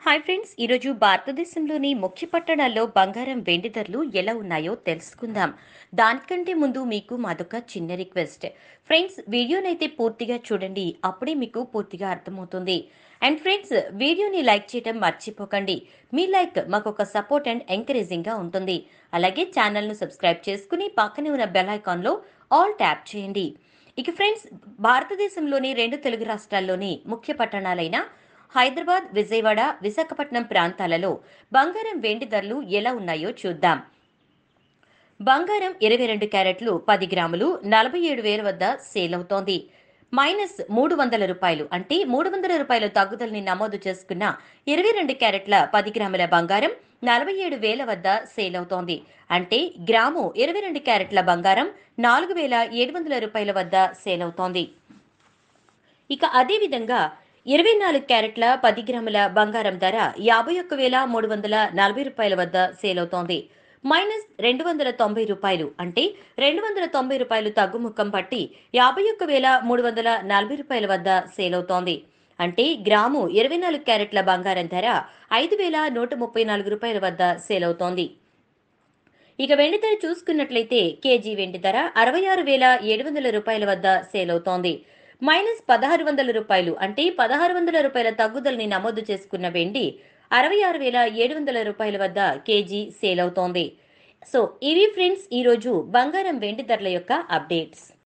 hi friends ఈరోజు భారతదేశంలోని ముఖ్య పట్టణాల్లో బంగారం వెండి ధరలు ఎలా ఉన్నాయో తెలుసుకుందాం దానికంటే ముందు మీకు మాదొక చిన్న రిక్వెస్ట్ ఫ్రెండ్స్ వీడియోనైతే పూర్తిగా చూడండి అప్పుడే మీకు పూర్తిగా అర్థమవుతుంది అండ్ ఫ్రెండ్స్ వీడియోని లైక్ చేయడం మర్చిపోకండి మీ లైక్ మాకు ఒక సపోర్ట్ అండ్ ఎంకరేజింగ్గా ఉంటుంది అలాగే ఛానల్ను సబ్స్క్రైబ్ చేసుకుని పక్కనే ఉన్న బెల్ ఐకాన్లో ఆల్ ట్యాప్ చేయండి ఇక ఫ్రెండ్స్ భారతదేశంలోని రెండు తెలుగు రాష్ట్రాల్లోని ముఖ్య పట్టణాలైన హైదరాబాద్ విజయవాడ విశాఖపట్నం ప్రాంతాలలో బంగారం వెండి ధరలు ఎలా ఉన్నాయో చూద్దాం బంగారం ఇరవై రెండు క్యారెట్లు పది గ్రాములు నలభై ఏడు వేల వద్ద సేల్ అవుతోంది మైనస్ మూడు వందల రూపాయలు అంటే మూడు వందల రూపాయల తగ్గుదలని నమోదు చేసుకున్న ఇరవై రెండు క్యారెట్ల పది గ్రాముల బంగారం నలభై ఏడు వేల వద్ద సేల్ అవుతోంది అంటే గ్రాము ఇరవై రెండు క్యారెట్ల బంగారం నాలుగు వేల ఏడు వందల రూపాయల వద్ద సేల్ అవుతోంది ఇక అదేవిధంగా ఇరవై నాలుగు క్యారెట్ల పది గ్రాముల బంగారం ధర యాభై ఒక్క వేల మూడు వందల నలభై రూపాయల వద్ద సేల్ అవుతోంది మైనస్ రెండు వందల తొంభై రూపాయలు అంటే రెండు వందల తొంభై రూపాయలు తగ్గుముఖం పట్టి యాభై ఒక్క వేల మూడు వందల నలభై రూపాయల వద్ద సేల్ అవుతోంది అంటే గ్రాము ఇరవై నాలుగు క్యారెట్ల బంగారం ధర ఐదు వేల నూట ముప్పై నాలుగు రూపాయల వద్ద సేల్ అవుతోంది ఇక వెండి ధర చూసుకున్నట్లయితే కేజీ వెండి ధర అరవై ఆరు వేల ఏడు వందల రూపాయల వద్ద సేల్ అవుతోంది మైనస్ పదహారు వందల రూపాయలు అంటే పదహారు వందల రూపాయల తగ్గుదలని నమోదు చేసుకున్న వెండి అరవై ఆరు వేల ఏడు వందల రూపాయల వద్ద కేజీ సేల్ అవుతోంది సో ఇవి ఫ్రెండ్స్ ఈరోజు బంగారం వెండి ధరల యొక్క అప్డేట్స్